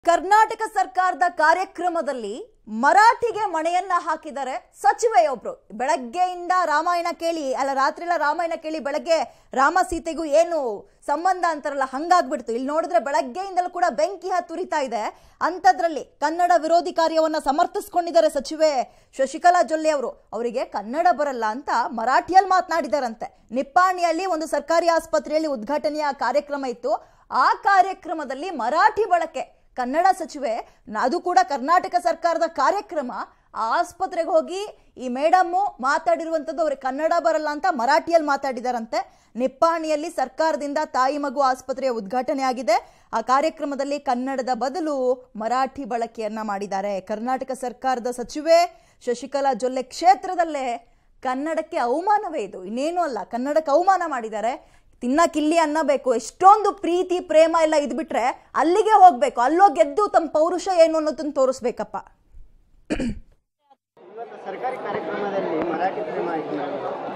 ಕರ್ನಾಟಕ ಸರ್ಕಾರದ ಕಾರ್ಯಕ್ರಮದಲ್ಲಿ ಮರಾಠಿಗೆ ಮಣೆಯನ್ನ ಹಾಕಿದ್ದಾರೆ ಸಚಿವೆಯೊಬ್ರು ಬೆಳಗ್ಗೆಯಿಂದ ರಾಮಾಯಣ ಕೇಳಿ ಅಲ್ಲ ರಾತ್ರಿ ಎಲ್ಲ ರಾಮಾಯಣ ಕೇಳಿ ಬೆಳಗ್ಗೆ ರಾಮ ಸೀತೆಗೂ ಏನು ಸಂಬಂಧ ಅಂತಾರಲ್ಲ ಹಂಗಾಗ್ಬಿಡ್ತು ಇಲ್ಲಿ ನೋಡಿದ್ರೆ ಬೆಳಗ್ಗೆಯಿಂದಲೂ ಕೂಡ ಬೆಂಕಿ ಹತ್ತುರಿತಾ ಇದೆ ಅಂಥದ್ರಲ್ಲಿ ಕನ್ನಡ ವಿರೋಧಿ ಕಾರ್ಯವನ್ನ ಸಮರ್ಥಿಸ್ಕೊಂಡಿದ್ದಾರೆ ಸಚಿವೆ ಶಶಿಕಲಾ ಜೊಲ್ಲೆ ಅವರು ಅವರಿಗೆ ಕನ್ನಡ ಬರಲ್ಲ ಅಂತ ಮರಾಠಿಯಲ್ಲಿ ಮಾತನಾಡಿದಾರಂತೆ ನಿಪ್ಪಾಣಿಯಲ್ಲಿ ಒಂದು ಸರ್ಕಾರಿ ಆಸ್ಪತ್ರೆಯಲ್ಲಿ ಉದ್ಘಾಟನೆಯ ಕಾರ್ಯಕ್ರಮ ಇತ್ತು ಆ ಕಾರ್ಯಕ್ರಮದಲ್ಲಿ ಮರಾಠಿ ಬಳಕೆ ಕನ್ನಡ ಸಚಿವೆ ನ- ಅದು ಕೂಡ ಕರ್ನಾಟಕ ಸರ್ಕಾರದ ಕಾರ್ಯಕ್ರಮ ಆ ಆಸ್ಪತ್ರೆಗೆ ಹೋಗಿ ಈ ಮೇಡಮ್ಮು ಮಾತಾಡಿರುವಂಥದ್ದು ಅವ್ರಿಗೆ ಕನ್ನಡ ಬರಲ್ಲ ಅಂತ ಮರಾಠಿಯಲ್ಲಿ ಮಾತಾಡಿದಾರಂತೆ ನಿಪ್ಪಾಣಿಯಲ್ಲಿ ಸರ್ಕಾರದಿಂದ ತಾಯಿ ಮಗು ಆಸ್ಪತ್ರೆಯ ಉದ್ಘಾಟನೆ ಆಗಿದೆ ಆ ಕಾರ್ಯಕ್ರಮದಲ್ಲಿ ಕನ್ನಡದ ಬದಲು ಮರಾಠಿ ಬಳಕೆಯನ್ನ ಮಾಡಿದ್ದಾರೆ ಕರ್ನಾಟಕ ಸರ್ಕಾರದ ಸಚಿವೆ ಶಶಿಕಲಾ ಜೊಲ್ಲೆ ಕ್ಷೇತ್ರದಲ್ಲೇ ಕನ್ನಡಕ್ಕೆ ಅವಮಾನವೇ ಇದು ಇನ್ನೇನು ಅಲ್ಲ ಕನ್ನಡಕ್ಕೆ ಅವಮಾನ ಮಾಡಿದ್ದಾರೆ ತಿನ್ನಕ್ಕಿಲ್ಲಿ ಅನ್ನಬೇಕು ಎಷ್ಟೊಂದು ಪ್ರೀತಿ ಪ್ರೇಮ ಎಲ್ಲ ಇದ್ಬಿಟ್ರೆ ಅಲ್ಲಿಗೆ ಹೋಗ್ಬೇಕು ಅಲ್ಲೋಗಿ ಗೆದ್ದು ತಮ್ಮ ಪೌರುಷ ಏನು ಅನ್ನೋದನ್ನ ತೋರಿಸ್ಬೇಕಪ್ಪ ಇವತ್ತು ಸರ್ಕಾರಿ ಕಾರ್ಯಕ್ರಮದಲ್ಲಿ ಮರಾಠಿ ಪ್ರೇಮ ಆಯ್ತು ಮೇಡಮ್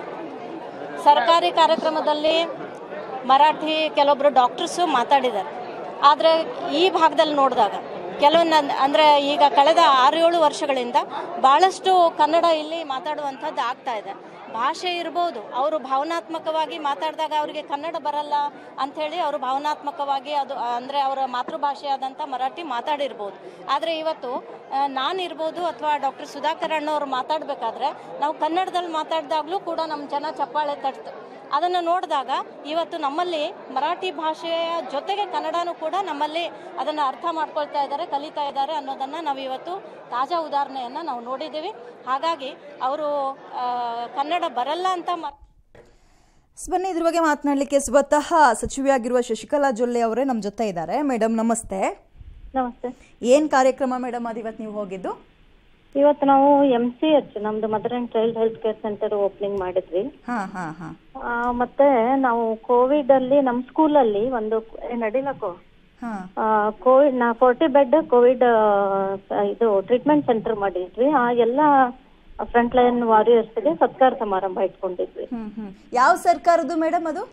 ಸರ್ಕಾರಿ ಕಾರ್ಯಕ್ರಮದಲ್ಲಿ ಮರಾಠಿ ಕೆಲವೊಬ್ಬರು ಡಾಕ್ಟರ್ಸು ಮಾತಾಡಿದ್ದಾರೆ ಆದರೆ ಈ ಭಾಗದಲ್ಲಿ ನೋಡಿದಾಗ ಕೆಲವೊಂದು ಅಂದರೆ ಈಗ ಕಳೆದ ಆರು ಏಳು ವರ್ಷಗಳಿಂದ ಭಾಳಷ್ಟು ಕನ್ನಡ ಇಲ್ಲಿ ಮಾತಾಡುವಂಥದ್ದು ಆಗ್ತಾ ಇದೆ ಭಾಷೆ ಇರ್ಬೋದು ಅವರು ಭಾವನಾತ್ಮಕವಾಗಿ ಮಾತಾಡಿದಾಗ ಅವರಿಗೆ ಕನ್ನಡ ಬರಲ್ಲ ಅಂಥೇಳಿ ಅವರು ಭಾವನಾತ್ಮಕವಾಗಿ ಅದು ಅಂದರೆ ಅವರ ಮಾತೃಭಾಷೆ ಆದಂಥ ಮರಾಠಿ ಮಾತಾಡಿರ್ಬೋದು ಆದರೆ ಇವತ್ತು ಆ, ನಾನಿರ್ಬೋದು ಅಥವಾ ಡಾಕ್ಟರ್ ಸುಧಾಕರ್ ಅಣ್ಣವ್ರು ಮಾತಾಡಬೇಕಾದ್ರೆ ನಾವು ಕನ್ನಡದಲ್ಲಿ ಮಾತಾಡಿದಾಗಲೂ ಕೂಡ ನಮ್ಮ ಜನ ಚಪ್ಪಾಳೆ ತಟ್ತು ಅದನ್ನು ನೋಡಿದಾಗ ಇವತ್ತು ನಮ್ಮಲ್ಲಿ ಮರಾಠಿ ಭಾಷೆಯ ಜೊತೆಗೆ ಕನ್ನಡನೂ ಕೂಡ ನಮ್ಮಲ್ಲಿ ಅದನ್ನು ಅರ್ಥ ಮಾಡ್ಕೊಳ್ತಾ ಇದ್ದಾರೆ ಕಲಿತಾ ಇದ್ದಾರೆ ಅನ್ನೋದನ್ನು ನಾವು ಇವತ್ತು ತಾಜಾ ಉದಾಹರಣೆಯನ್ನು ನಾವು ನೋಡಿದ್ದೀವಿ ಹಾಗಾಗಿ ಅವರು ಕನ್ನಡ ಬರಲ್ಲ ಅಂತ ಮ ಬನ್ನಿ ಇದ್ರ ಬಗ್ಗೆ ಮಾತನಾಡಲಿಕ್ಕೆ ಸ್ವತಃ ಸಚಿವೆಯಾಗಿರುವ ಶಶಿಕಲಾ ಜೊಲ್ಲೆ ಅವರೇ ನಮ್ಮ ಜೊತೆ ಇದ್ದಾರೆ ಮೇಡಮ್ ನಮಸ್ತೆ ನಮಸ್ತೆ ಏನ್ ಕಾರ್ಯಕ್ರಮ ಮೇಡಮ್ ಅದು ಇವತ್ತು ನೀವು ಹೋಗಿದ್ದು ಇವತ್ತು ನಾವು ಎಂ ಸಿ ಎಚ್ ನಮ್ದು mother and child health care centre opening ಮಾಡಿದ್ವಿ ಹಾ ಹಾ ಹಾ ಆ, ಮತ್ತೆ ನಾವು ಕೋವಿಡ್ ಅಲ್ಲಿ ನಮ್ಮ ಸ್ಕೂಲಲ್ಲಿ ಒಂದು ಏ, ನಡಿಲಕ್ಕೋ ಹಾ ಕೋವಿಡ್ ನಾ ಫೋರ್ಟಿ ಬೆಡ್ ಕೋವಿಡ್ ಇದು ಟ್ರೀಟ್ಮೆಂಟ್ ಸೆಂಟರ್ ಮಾಡಿದ್ವಿ ಆ ಎಲ್ಲ ಫ್ರಂಟ್ ಲೈನ್ ವಾರಿಯರ್ಸ್ಗೆ ಸತ್ಕಾರ ಸಮಾರಂಭ ಇಟ್ಕೊಂಡಿದ್ವಿ ಹ್ಮ್ ಹ್ಮ್ ಯಾವ ಸರ್ಕಾರದ್ದು ಮೇಡಮ್ ಅದು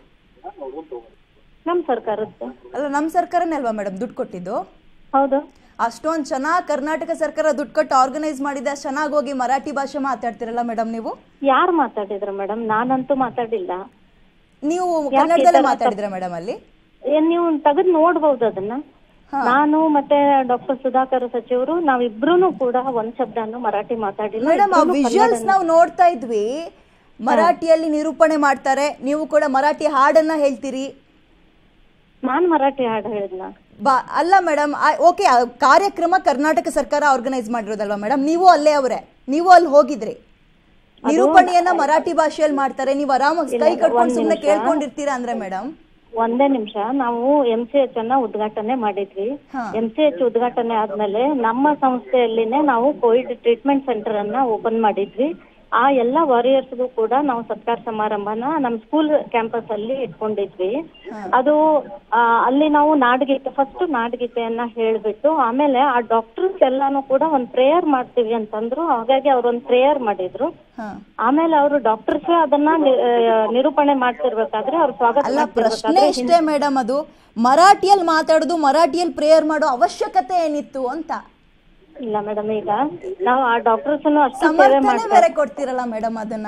ನಮ್ಮ ಸರ್ಕಾರದ್ದು ಅಲ್ಲ ನಮ್ಮ ಸರ್ಕಾರನೇ ಅಲ್ವಾ ಮೇಡಮ್ ದುಡ್ಡು ಕೊಟ್ಟಿದ್ದು ಹೌದು ಅಷ್ಟೊಂದು ಚೆನ್ನಾಗಿ ಕರ್ನಾಟಕ ಸರ್ಕಾರ ದುಡ್ಡು ಕೊಟ್ಟು ಆರ್ಗನೈಸ್ ಮಾಡಿದೆ ಅಷ್ಟು ಚೆನ್ನಾಗಿ ಹೋಗಿ ಮರಾಠಿ ಭಾಷೆ ಮಾತಾಡ್ತಿರಲ್ಲ ಮೇಡಮ್ ನೀವು ಯಾರು ಮಾತಾಡಿದ್ರು ಮೇಡಮ್ ನಾನಂತೂ ಮಾತಾಡಿಲ್ಲ ನೀವು ಯಾಕೆ ಈ ಕನ್ನಡದಲ್ಲೇ ತರ ಮಾತಾಡಿದ್ರ ಮೇಡಮ್ ಅಲ್ಲಿ ಏನ್ ನೀವು ತೆಗೆದು ನೋಡ್ಬೋದು ಅದನ್ನ ನಾನು ಮತ್ತೆ ಡಾಕ್ಟರ್ ಸುಧಾಕರ್ ಸಚಿವರು ನಾವಿಬ್ರು ಕೂಡ ಒಂದ್ ಶಬ್ದನು ಮರಾಠಿ ಮಾತಾಡಿಲ್ಲ ಮೇಡಮ್ ಆ ಇಬ್ರೂನು ವಿಜುವಲ್ಸ್ ಕನ್ನಡನೇ. ನಾವು ನೋಡ್ತಾ ಇದ್ವಿ ಮರಾಠಿಯಲ್ಲಿ ನಿರೂಪಣೆ ಮಾಡ್ತಾರೆ ನೀವು ಕೂಡ ಮರಾಠಿ ಹಾಡನ್ನ ಹೇಳ್ತೀರಿ ನಾನ್ ಮರಾಠಿ ಹಾಡು ಹೇಳಿದ್ನ ಬಾ ಅಲ್ಲ ಮೇಡಮ್ ಓಕೆ ಕಾರ್ಯಕ್ರಮ ಕರ್ನಾಟಕ ಸರ್ಕಾರ ಆರ್ಗನೈಸ್ ಮಾಡಿರೋದಲ್ವಾ ಮೇಡಮ್ ನೀವು ಅಲ್ಲೇ ಅವರೇ ನೀವು ಅಲ್ಲಿ ಹೋಗಿದ್ರಿ ನಿರೂಪಣೆಯನ್ನ ಮರಾಠಿ ಭಾಷೆಯಲ್ಲಿ ಮಾಡ್ತಾರೆ ನೀವು ಆರಾಮಾಗಿ ಕೈ ಕಟ್ಕೊಂಡು ಸುಮ್ಮನೆ ಕೇಳ್ಕೊಂಡಿರ್ತೀರಾ ಅಂದ್ರೆ ಮೇಡಮ್ ಒಂದೇ ನಿಮಿಷ ನಾವು ಎಂ ಸಿ ಎಚ್ ಅನ್ನ ಉದ್ಘಾಟನೆ ಮಾಡಿದ್ವಿ ಹಾ. ಎಂ ಸಿ ಎಚ್ ಉದ್ಘಾಟನೆ ಆದ್ಮೇಲೆ ನಮ್ಮ ಸಂಸ್ಥೆಯಲ್ಲಿನೇ ನಾವು ಕೋವಿಡ್ ಟ್ರೀಟ್ಮೆಂಟ್ ಸೆಂಟರ್ ಅನ್ನ ಓಪನ್ ಮಾಡಿದ್ವಿ ಆ ಎಲ್ಲ ವಾರಿಯರ್ಸ್ಗೂ ಕೂಡ ನಾವು ಸತ್ಕಾರ ಸಮಾರಂಭನ ನಮ್ಮ ಸ್ಕೂಲ್ ಕ್ಯಾಂಪಸ್ ಅಲ್ಲಿ ಇಟ್ಕೊಂಡಿದ್ವಿ ಅದು ಆ, ಅಲ್ಲಿ ನಾವು ನಾಡಗೀತೆ ಫಸ್ಟ್ ನಾಡಗೀತೆಯನ್ನ ಹೇಳ್ಬಿಟ್ಟು ಆಮೇಲೆ ಆ ಡಾಕ್ಟರ್ಸ್ ಎಲ್ಲಾನು ಕೂಡ ಒಂದ್ ಪ್ರೇಯರ್ ಮಾಡ್ತೀವಿ ಅಂತಂದ್ರು ಹಾಗಾಗಿ ಅವ್ರು ಒಂದ್ ಪ್ರೇಯರ್ ಮಾಡಿದ್ರು ಹಾ ಆಮೇಲೆ ಅವರು ಡಾಕ್ಟರ್ಸ್ ಅದನ್ನ ನಿ- ಆ, ನಿರೂಪಣೆ ಮಾಡ್ತಿರ್ಬೇಕಾದ್ರೆ ಅವ್ರು ಸ್ವಾಗತ ಅಲ್ಲ ಪ್ರಶ್ನೆ ಮಾಡ್ತಿರ್ಬೇಕಾದ್ರೆ ಇಷ್ಟೇ ಮೇಡಮ್ ಅದು ಮರಾಠಿಯಲ್ಲಿ ಮಾತಾಡೋದು ಮರಾಠಿಯಲ್ಲಿ ಪ್ರೇಯರ್ ಮಾಡೋ ಅವಶ್ಯಕತೆ ಏನಿತ್ತು ಅಂತ ಇಲ್ಲ ಮೇಡಮ್ ಈಗ ನಾವು ಆ ಡಾಕ್ಟರ್ಸ್ ಅಷ್ಟು ಸೇವೆ ಸಮರ್ಥನೆ ಮಾಡ್ತಾರೆ ಬೇರೆ ಕೊಡ್ತಿರಲ್ಲ ಮೇಡಮ್ ಅದನ್ನ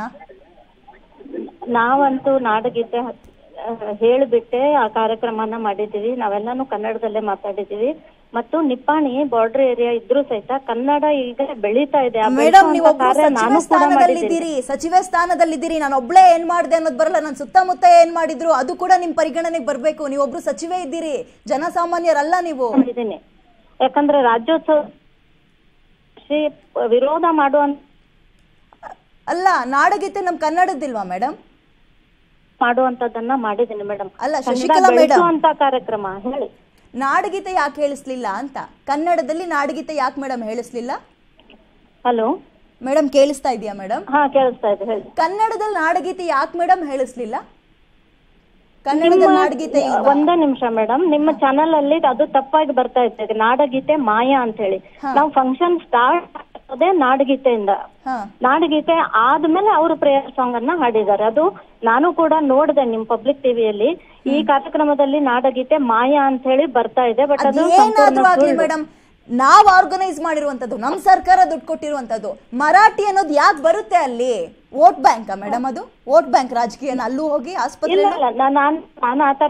ನಾವಂತೂ ನಾಡಗೀತೆ ಆ, ಹೇಳ್ಬಿಟ್ಟೆ ಆ ಕಾರ್ಯಕ್ರಮನ ಮಾಡಿದೀವಿ ನಾವೆಲ್ಲಾನು ಕನ್ನಡದಲ್ಲೇ ಮಾತಾಡಿದೀವಿ ಮತ್ತು ನಿಪ್ಪಾಣಿ ಬಾರ್ಡರ್ ಏರಿಯಾ ಇದ್ರೂ ಸಹಿತ ಕನ್ನಡ ಈಗ ಬೆಳೀತಾ ಇದೆ ಆ ಮೇಡಮ್ ಬೆಳ್ಸೋ ನೀವು ಅಂತ ಕಾರ್ಯ ನಾನು ಸಚಿವ ಕೂಡ ಮಾಡಿದ್ದೀನಿ ಸ್ಥಾನದಲ್ಲಿದ್ದೀರಿ ಸಚಿವ ಸ್ಥಾನದಲ್ಲಿದ್ದೀರಿ ನಾನು ಒಬ್ಳೇ ಏನ್ ಮಾಡಿದೆ ಅನ್ನೋದು ಬರಲ್ಲ ನನ್ನ ಸುತ್ತಮುತ್ತ ಏನ್ ಮಾಡಿದ್ರು ಅದು ಕೂಡ ನಿಮ್ ಪರಿಗಣನೆಗೆ ಬರ್ಬೇಕು ನೀವೊಬ್ರು ಸಚಿವೆ ಇದ್ದೀರಿ ಜನಸಾಮಾನ್ಯರಲ್ಲ ನೀವು ಇದ್ದೀನಿ ಯಾಕಂದ್ರೆ ರಾಜ್ಯೋತ್ಸವ ಶ್ರೀ ವಿರೋಧ ಮಾಡುವಂತ ಅಲ್ಲ ನಾಡಗೀತೆ ನಮ್ ಕನ್ನಡದಿಲ್ವಾ ಮೇಡಮ್ ಮಾಡುವಂತದನ್ನ ಮಾಡಿದ್ದೀನಿ ಮೇಡಮ್ ಅಲ್ಲ, ಶಶಿಕಲಾ madam. ಅಂತ ಕಾರ್ಯಕ್ರಮ ಹೇಳಿ ನಾಡಗೀತೆ ಯಾಕೆ ಹೇಳಿಸ್ಲಿಲ್ಲ ಅಂತ ಕನ್ನಡದಲ್ಲಿ ನಾಡಗೀತೆ ಯಾಕೆ ಮೇಡಮ್ ಹೇಳಿಸ್ಲಿಲ್ಲ ಹಲೋ ಮೇಡಮ್ ಕೇಳಿಸ್ತಾ ಇದೆಯಾ ಮೇಡಮ್ ಹಾ ಕೇಳಿಸ್ತಾ ಇದೆ ಹೇಳಿ ಕನ್ನಡದಲ್ಲಿ ನಾಡಗೀತೆ ಯಾಕೆ ಮೇಡಮ್ ಹೇಳಿಸ್ಲಿಲ್ಲ ಕನ್ನಡದಲ್ಲಿ ನಿಮ್ಮ- ನಾಡಗೀತೆ ಇಲ್ವಾ? ಒಂದೇ ನಿಮಿಷ ಮೇಡಮ್ ನಿಮ್ಮ ಚಾನಲ್ ಅಲ್ಲಿ ಅದು ತಪ್ಪಾಗಿ ಬರ್ತಾ ಇರ್ತದೆ ನಾಡಗೀತೆ ಮಾಯಾ ಅಂತ ಹೇಳಿ ನಾವು ಫಂಕ್ಷನ್ ಸ್ಟಾರ್ಟ್ ಅದೇ ನಾಡಗೀತೆಯಿಂದ ಹಾ ನಾಡಗೀತೆ ಆದ್ಮೇಲೆ ಅವರು ಪ್ರೇಯರ್ ಸಾಂಗ್ ಅನ್ನ ಹಾಡಿದ್ದಾರೆ ಅದು ನಾನು ಕೂಡ ನೋಡಿದೆ ನಿಮ್ ಪಬ್ಲಿಕ್ ಟಿವಿಯಲ್ಲಿ ಈ ಕಾರ್ಯಕ್ರಮದಲ್ಲಿ ನಾಡಗೀತೆ ಮಾಯಾ ಅಂತ ಹೇಳಿ ಬರ್ತಾ ಇದೆ ಬಟ್ ಅದು ಅದೇನಾದ್ರೂ ಸಂಪೂರ್ಣ ಆಗ್ಲಿ ಸುಳ್ಳು. ಮೇಡಮ್ ನಾವ್ ಆರ್ಗನೈಸ್ ಮಾಡಿರುವಂತದ್ದು ನಮ್ ಸರ್ಕಾರ ದುಡ್ಡು ಕೊಟ್ಟಿರುವಂತದ್ದು ಮರಾಠಿ ಅನ್ನೋದು ಯಾಕೆ ಬರುತ್ತೆ ಅಲ್ಲಿ ವೋಟ್ ಬ್ಯಾಂಕ್ ಮೇಡಮ್ ಅದು ವೋಟ್ ಬ್ಯಾಂಕ್ ರಾಜಕೀಯನ ಅಲ್ಲೂ ಹೋಗಿ ಆಸ್ಪತ್ರೆ ಇಲ್ಲ ಇಲ್ಲ ನಾ- ನಾನ್ ನಾನು ಆತರ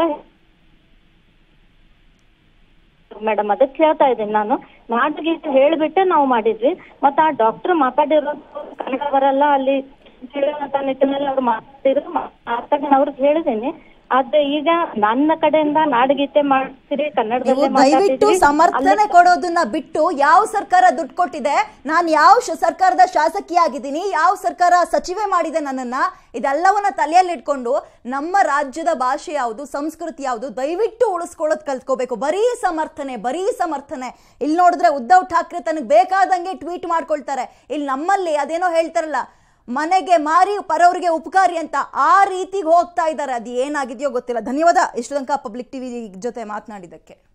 ಮೇಡಮ್ ಅದಕ್ಕೆ ಹೇಳ್ತಾ ಇದ್ದೀನಿ ನಾನು ನಾಟಗೀತೆ ಹೇಳ್ಬಿಟ್ಟೆ ನಾವು ಮಾಡಿದ್ವಿ ಮತ್ತೆ ಆ ಡಾಕ್ಟರ್ ಮಾತಾಡಿರೋದು ಕನ್ನಡ ಬರಲ್ಲ ಅಲ್ಲಿ ತಿಳಿಯುವಂತ ನಿಟ್ಟಿನಲ್ಲಿ ಅವ್ರು ಮಾತಾಡಿದ್ರು ಮಾತಾಡಿ ನಾನು ಅವ್ರಿಗೆ ಹೇಳಿದ್ದೀನಿ ಆದ್ರೆ ಈಗ ನನ್ನ ಕಡೆಯಿಂದ ನಾಡಗೀತೆ ಮಾಡ್ತೀರಿ ನೀವು ಕನ್ನಡದಲ್ಲೇ ದಯವಿಟ್ಟು ಮಾತಾಡ್ತಿದ್ರಿ. ಸಮರ್ಥನೆ ಕೊಡೋದನ್ನ ಬಿಟ್ಟು ಯಾವ ಸರ್ಕಾರ ದುಡ್ಡು ಕೊಟ್ಟಿದೆ ನಾನು ಯಾವ ಶ- ಸರ್ಕಾರದ ಶಾಸಕಿ ಆಗಿದ್ದೀನಿ ಯಾವ ಸರ್ಕಾರ ಸಚಿವೆ ಮಾಡಿದೆ ನನ್ನನ್ನ ಇದೆಲ್ಲವನ್ನ ತಲೆಯಲ್ಲಿ ಇಟ್ಕೊಂಡು ನಮ್ಮ ರಾಜ್ಯದ ಭಾಷೆ ಯಾವುದು ಸಂಸ್ಕೃತಿ ಯಾವುದು ದಯವಿಟ್ಟು ಉಳಿಸ್ಕೊಳ್ಳೋದು ಕಲ್ತ್ಕೋಬೇಕು ಬರೀ ಸಮರ್ಥನೆ ಬರೀ ಸಮರ್ಥನೆ ಇಲ್ಲಿ ನೋಡಿದ್ರೆ ಉದ್ಧವ್ ಠಾಕ್ರೆ ತನಗೆ ಬೇಕಾದಂಗೆ ಟ್ವೀಟ್ ಮಾಡ್ಕೊಳ್ತಾರೆ ಇಲ್ಲಿ ನಮ್ಮಲ್ಲಿ ಅದೇನೋ ಹೇಳ್ತಾರಲ್ಲ ಮನೆಗೆ ಮಾರಿ ಪರವರಿಗೆ ಉಪಕಾರಿ ಅಂತ ಆ ರೀತಿಗೆ ಹೋಗ್ತಾ ಇದ್ದಾರೆ ಅದು ಏನಾಗಿದೆಯೋ ಗೊತ್ತಿಲ್ಲ ಧನ್ಯವಾದ ಇಷ್ಟು ತನಕ ಪಬ್ಲಿಕ್ ಟಿವಿ ಜೊತೆ ಮಾತನಾಡಿದ್ದಕ್ಕೆ